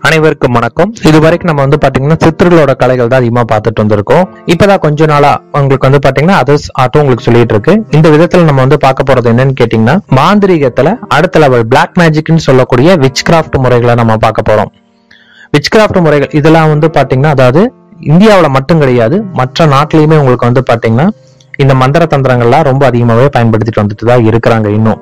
அனைவருக்கும் வணக்கம் இது வரைக்கும் நம்ம வந்து பாத்தீங்கன்னா சித்தர்களோட கலைகள் தான் அதிகமா பார்த்துட்டு வந்திருக்கோம் இப்பதான் கொஞ்ச நாளா உங்களுக்கு வந்து பாத்தீங்கன்னா அதர்ஸ் ஆட்டும் உங்களுக்கு சொல்லிட்டு இருக்கு இந்த விதத்துல நம்ம வந்து பார்க்க போறது என்னன்னு கேட்டீங்கன்னா மாந்திரீகத்துல அடுத்த லெவல் பிளாக் மேஜிக்னு சொல்லக்கூடிய விச் கிராஃப்ட் முறைகளை நம்ம பார்க்க போறோம் விச் கிராஃப்ட் முறைகள் இதெல்லாம் வந்து பாத்தீங்கன்னா அதாவது இந்தியாவுல மட்டும் கிடையாது மற்ற நாட்டிலயுமே உங்களுக்கு வந்து பாத்தீங்கன்னா இந்த மந்திர தந்திரங்கள்லாம் ரொம்ப அதிகமாவே பயன்படுத்திட்டு வந்துட்டு தான் இருக்கிறாங்க இன்னும்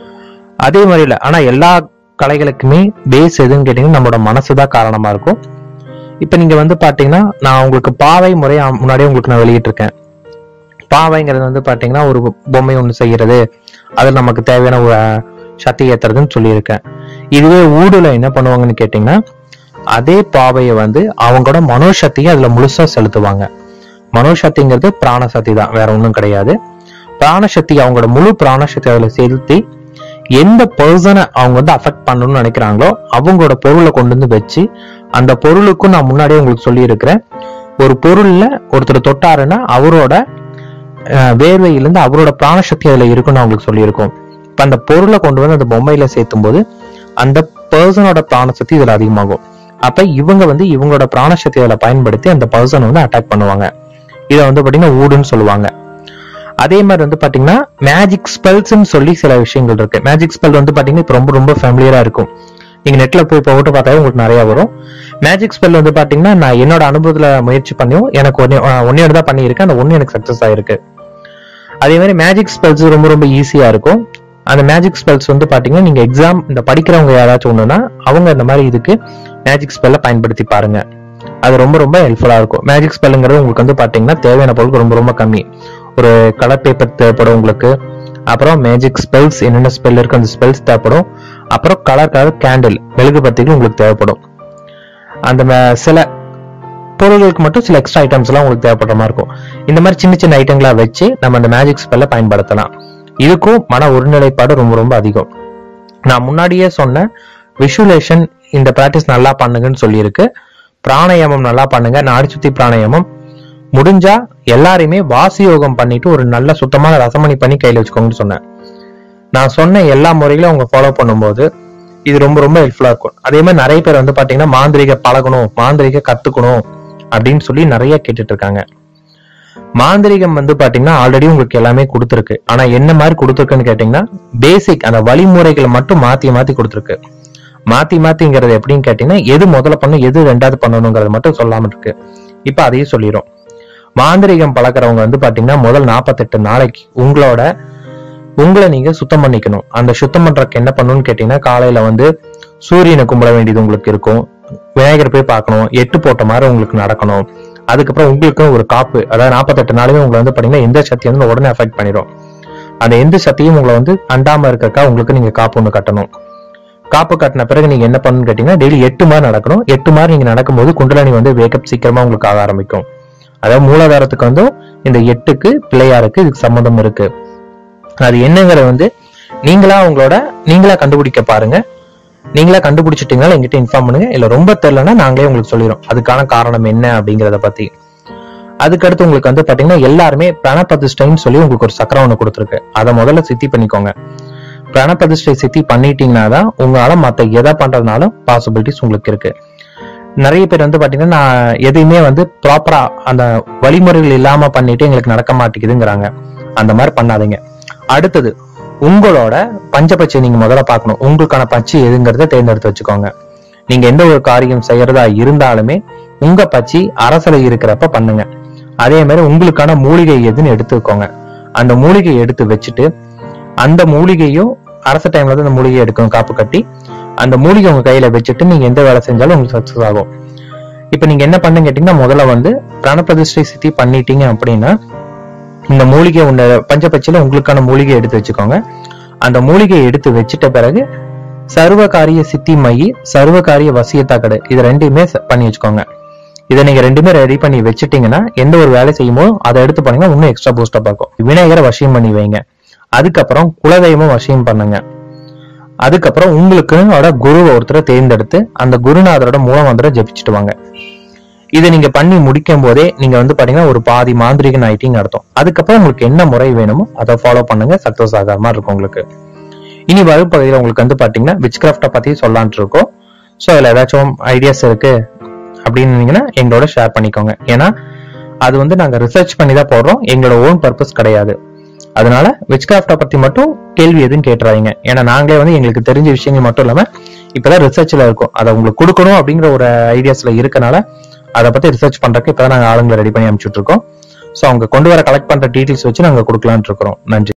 அதே மாதிரி இல்ல ஆனா எல்லா கலைகளுக்குமே பேஸ் எதுன்னு கேட்டீங்கன்னா நம்மளோட மனசுதான் காரணமா இருக்கும் இப்ப நீங்க வந்து பாத்தீங்கன்னா நான் உங்களுக்கு பாவை முறையை முன்னாடியே உங்களுக்கு நான் வெளியிட்டிருக்கேன் பாவைங்கிறது வந்து பாத்தீங்கன்னா ஒரு பொம்மை ஒண்ணு செய்யறது அதில் நமக்கு தேவையான ஒரு அஹ், சக்தி ஏத்துறதுன்னு சொல்லியிருக்கேன் இதுவே ஊடுல என்ன பண்ணுவாங்கன்னு கேட்டீங்கன்னா அதே பாவையை வந்து அவங்களோட மனோசக்தியை அதுல முழுசா செலுத்துவாங்க மனோசக்திங்கிறது பிராணசக்தி தான் வேற ஒண்ணும் கிடையாது பிராணசக்தி அவங்களோட முழு பிராணசக்தி அதுல செலுத்தி எந்த பர்சனை அவங்க வந்து அஃபெக்ட் பண்ணணும்னு நினைக்கிறாங்களோ அவங்களோட பொருளை கொண்டு வந்து வச்சு அந்த பொருளுக்கும் நான் முன்னாடியே உங்களுக்கு சொல்லியிருக்கிறேன் ஒரு பொருள்ல ஒருத்தர் தொட்டாருன்னா அவரோட அஹ், வேர்வையிலிருந்து அவரோட பிராணசக்தி அதுல இருக்குன்னு அவங்களுக்கு சொல்லியிருக்கோம் இப்ப அந்த பொருளை கொண்டு வந்து அந்த பொம்மையில சேர்த்தும் போது அந்த பர்சனோட பிராணசக்தி இதுல அதிகமாகும் அப்ப இவங்க வந்து இவங்களோட பிராணசக்தி அதுல பயன்படுத்தி அந்த பர்சனை வந்து அட்டாக் பண்ணுவாங்க இதை வந்து பாத்தீங்கன்னா ஊடுன்னு சொல்லுவாங்க அதே மாதிரி வந்து பாத்தீங்கன்னா மேஜிக் ஸ்பெல்ஸ்ன்னு சொல்லி சில விஷயங்கள் இருக்கு மேஜிக் ஸ்பெல் வந்து பாத்தீங்கன்னா இப்ப ரொம்ப ரொம்ப ஃபேமிலியரா இருக்கும் நீங்க நெட்ல போய் போட்டு பார்த்தாலே உங்களுக்கு நிறைய வரும் மேஜிக் ஸ்பெல் வந்து பாத்தீங்கன்னா நான் என்னோட அனுபவத்துல முயற்சி பண்ணியும் எனக்கு ஒன்னே ஒன்னே தான் பண்ணியிருக்கேன் அந்த ஒண்ணு எனக்கு சக்சஸ் ஆயிருக்கு அதே மாதிரி மேஜிக் ஸ்பெல்ஸ் ரொம்ப ரொம்ப ஈஸியா இருக்கும் அந்த மேஜிக் ஸ்பெல்ஸ் வந்து பாத்தீங்கன்னா நீங்க எக்ஸாம் இந்த படிக்கிறவங்க யாராச்சும் ஒண்ணுன்னா அவங்க இந்த மாதிரி இதுக்கு மேஜிக் ஸ்பெல்ல பயன்படுத்தி பாருங்க அது ரொம்ப ரொம்ப ஹெல்ப்ஃபுல்லா இருக்கும் மேஜிக் ஸ்பெல்லுங்கிறது உங்களுக்கு வந்து பாத்தீங்கன்னா தேவையான பொருட்கள் ரொம்ப ரொம்ப கம்மி ஒரு கலர் பேப்பர் தேவைப்படும் உங்களுக்கு அப்புறம் மேஜிக் ஸ்பெல்ஸ் என்னென்ன ஸ்பெல் இருக்கு அந்த ஸ்பெல்ஸ் தேவைப்படும் அப்புறம் கலர் கலர் கேண்டில் மெழுகுபத்திகள் உங்களுக்கு தேவைப்படும் அந்த ம- சில பொருள்களுக்கு மட்டும் சில எக்ஸ்ட்ரா ஐட்டம்ஸ் எல்லாம் உங்களுக்கு தேவைப்படுற மாதிரி இருக்கும் இந்த மாதிரி சின்ன சின்ன ஐட்டங்களா வச்சு நம்ம அந்த மேஜிக் ஸ்பெல்ல பயன்படுத்தலாம் இதுக்கும் மன ஒருநிலைப்பாடு ரொம்ப ரொம்ப அதிகம் நான் முன்னாடியே சொன்ன விஷுவலேஷன் இந்த பிராக்டிஸ் நல்லா பண்ணுங்கன்னு சொல்லியிருக்கு பிராணாயாமம் நல்லா பண்ணுங்க நாடி சுத்தி பிராணாயாமம் முடிஞ்சா எல்லாரையுமே வாசி யோகம் பண்ணிட்டு ஒரு நல்ல சுத்தமான ரசமணி பண்ணி கையில வச்சுக்கோங்கன்னு சொன்னேன் நான் சொன்ன எல்லா முறைகளும் அவங்க ஃபாலோ பண்ணும்போது இது ரொம்ப ரொம்ப ஹெல்ப்ஃபுல்லா இருக்கும் அதே மாதிரி நிறைய பேர் வந்து பாத்தீங்கன்னா மாந்திரிக பழகணும் மாந்திரிக கத்துக்கணும் அப்படின்னு சொல்லி நிறைய கேட்டுட்டு இருக்காங்க மாந்திரிகம் வந்து பாத்தீங்கன்னா ஆல்ரெடி உங்களுக்கு எல்லாமே கொடுத்துருக்கு ஆனா என்ன மாதிரி கொடுத்துருக்குன்னு கேட்டீங்கன்னா பேசிக் அந்த வழிமுறைகளை மட்டும் மாத்தி மாத்தி கொடுத்துருக்கு மாத்தி மாத்திங்கிறது எப்படின்னு கேட்டீங்கன்னா எது முதல்ல பண்ணும் எது ரெண்டாவது பண்ணணுங்கிறது மட்டும் சொல்லாம இருக்கு இப்ப அதையும் சொல்லிடும் மாந்திரிகம் பழக்கிறவங்க வந்து பாத்தீங்கன்னா முதல் நாற்பத்தெட்டு நாளைக்கு உங்களோட உங்களை நீங்க சுத்தம் பண்ணிக்கணும் அந்த சுத்தம் பண்றதுக்கு என்ன பண்ணணும்னு கேட்டீங்கன்னா காலையில வந்து சூரியனை கும்பிட வேண்டியது உங்களுக்கு இருக்கும் விநாயகர் போய் பார்க்கணும் எட்டு போட்ட மாதிரி உங்களுக்கு நடக்கணும் அதுக்கப்புறம் உங்களுக்கு ஒரு காப்பு அதாவது நாற்பத்தெட்டு நாளையும் உங்களை வந்து பாத்தீங்கன்னா எந்த சக்தி வந்து உடனே அஃபெக்ட் பண்ணிடும் அந்த எந்த சக்தியும் உங்களை வந்து அண்டாம இருக்கக்கா உங்களுக்கு நீங்க காப்பு ஒண்ணு கட்டணும் காப்பு கட்டின பிறகு நீங்க என்ன பண்ணணும்னு கேட்டீங்கன்னா டெய்லி எட்டு மாதிரி நடக்கணும் எட்டு மாதிரி நீங்க நடக்கும்போது குண்டலினி வந்து வேக்கப் சீக்கிரமா உங்களுக்கு ஆக ஆரம்பிக்கும் அதாவது மூலாதாரத்துக்கு வந்து இந்த எட்டுக்கு பிள்ளையாருக்கு இதுக்கு சம்மந்தம் இருக்கு அது என்னங்கிறத வந்து நீங்களா உங்களோட நீங்களா கண்டுபிடிக்க பாருங்க நீங்களா கண்டுபிடிச்சிட்டீங்கன்னா எங்கிட்ட இன்ஃபார்ம் பண்ணுங்க இல்ல ரொம்ப தெரியலன்னா நாங்களே உங்களுக்கு சொல்லிடுறோம் அதுக்கான காரணம் என்ன அப்படிங்கறத பத்தி அதுக்கடுத்து உங்களுக்கு வந்து பாத்தீங்கன்னா எல்லாருமே பிரணபதிஷ்டைன்னு சொல்லி உங்களுக்கு ஒரு சக்கரம் ஒண்ணு கொடுத்துருக்கு அதை முதல்ல சித்தி பண்ணிக்கோங்க பிரணபதிஷ்டை சித்தி பண்ணிட்டீங்கன்னா தான் உங்களால மத்த எதை பண்றதுனாலும் பாசிபிலிட்டிஸ் உங்களுக்கு இருக்கு நிறைய பேர் வந்து பாத்தீங்கன்னா நான் எதையுமே வந்து ப்ராப்பரா அந்த வழிமுறைகள் இல்லாம பண்ணிட்டு எங்களுக்கு நடக்க மாட்டேங்குதுங்கிறாங்க அந்த மாதிரி பண்ணாதீங்க அடுத்தது உங்களோட பஞ்சபட்சை நீங்க முதல்ல பார்க்கணும் உங்களுக்கான பட்சி எதுங்கிறத தேர்ந்தெடுத்து வச்சுக்கோங்க நீங்க எந்த ஒரு காரியம் செய்யறதா இருந்தாலுமே உங்க பச்சி அரசலை இருக்கிறப்ப பண்ணுங்க அதே மாதிரி உங்களுக்கான மூலிகை எதுன்னு எடுத்துக்கோங்க அந்த மூலிகையை எடுத்து வச்சுட்டு அந்த மூலிகையும் அரச டைம்ல தான் அந்த மூலிகையை எடுக்கணும் காப்பு கட்டி அந்த மூலிகை உங்க கையில வச்சுட்டு நீங்க எந்த வேலை செஞ்சாலும் உங்களுக்கு சக்சஸ் ஆகும் இப்ப நீங்க என்ன பண்ணுங்க கேட்டீங்கன்னா முதல்ல வந்து பிரணப்பிரதிஷ்டை சித்தி பண்ணிட்டீங்க அப்படின்னா இந்த மூலிகை உள்ள பஞ்சபட்சியில உங்களுக்கான மூலிகை எடுத்து வச்சுக்கோங்க அந்த மூலிகையை எடுத்து வச்சிட்ட பிறகு சர்வகாரிய சித்தி மையி சர்வகாரிய வசியத்தாக்கடை இது ரெண்டுமே ச- பண்ணி வச்சுக்கோங்க இதை நீங்க ரெண்டுமே ரெடி பண்ணி வச்சுட்டீங்கன்னா எந்த ஒரு வேலை செய்யுமோ அதை எடுத்து பண்ணீங்கன்னா இன்னும் எக்ஸ்ட்ரா பூஸ்டப் ஆகும் விநாயகரை வசியம் பண்ணி வைங்க அதுக்கப்புறம் குலதெய்வம் வசியம் பண்ணுங்க அதுக்கப்புறம் உங்களுக்குனோட குருவை ஒருத்தரை தேர்ந்தெடுத்து அந்த குருநாதரோட மூலமந்திரம் ஜெபிச்சுட்டு வாங்க இதை நீங்க பண்ணி முடிக்கும் போதே நீங்க வந்து பாத்தீங்கன்னா ஒரு பாதி மாந்திரிகன் ஆயிட்டீங்க அர்த்தம் அதுக்கப்புறம் உங்களுக்கு என்ன முறை வேணுமோ அதை ஃபாலோ பண்ணுங்க சக்சஸ் ஆகாம இருக்கும் உங்களுக்கு இனி வரும் பகுதியில் உங்களுக்கு வந்து பாத்தீங்கன்னா விச் கிராஃப்டை பத்தி சொல்லான்ட்டு இருக்கோம் ஸோ அதில் ஏதாச்சும் ஐடியாஸ் இருக்கு அப்படின்னு இருந்தீங்கன்னா எங்களோட ஷேர் பண்ணிக்கோங்க ஏன்னா அது வந்து நாங்கள் ரிசர்ச் பண்ணி தான் போடுறோம் எங்களோட ஓன் பர்பஸ் கிடையாது அதனால விச்கிராஃப்டை பத்தி மட்டும் கேள்வி எதுவும் கேட்டுறாதீங்க ஏன்னா நாங்களே வந்து எங்களுக்கு தெரிஞ்ச விஷயங்கள் மட்டும் இல்லாம இப்பதான் ரிசர்ச்ல இருக்கோம் அதை உங்களுக்கு கொடுக்கணும் அப்படிங்கிற ஒரு ஐடியாஸ்ல இருக்கனால அதை பத்தி ரிசர்ச் பண்றதுக்கு இப்பதான் நாங்க ஆளுங்களை ரெடி பண்ணி அனுப்பிச்சுட்டு இருக்கோம் ஸோ அவங்க கொண்டு வர கலெக்ட் பண்ற டீடைல்ஸ் வச்சு நாங்க கொடுக்கலாம்னு இருக்கிறோம் நன்றி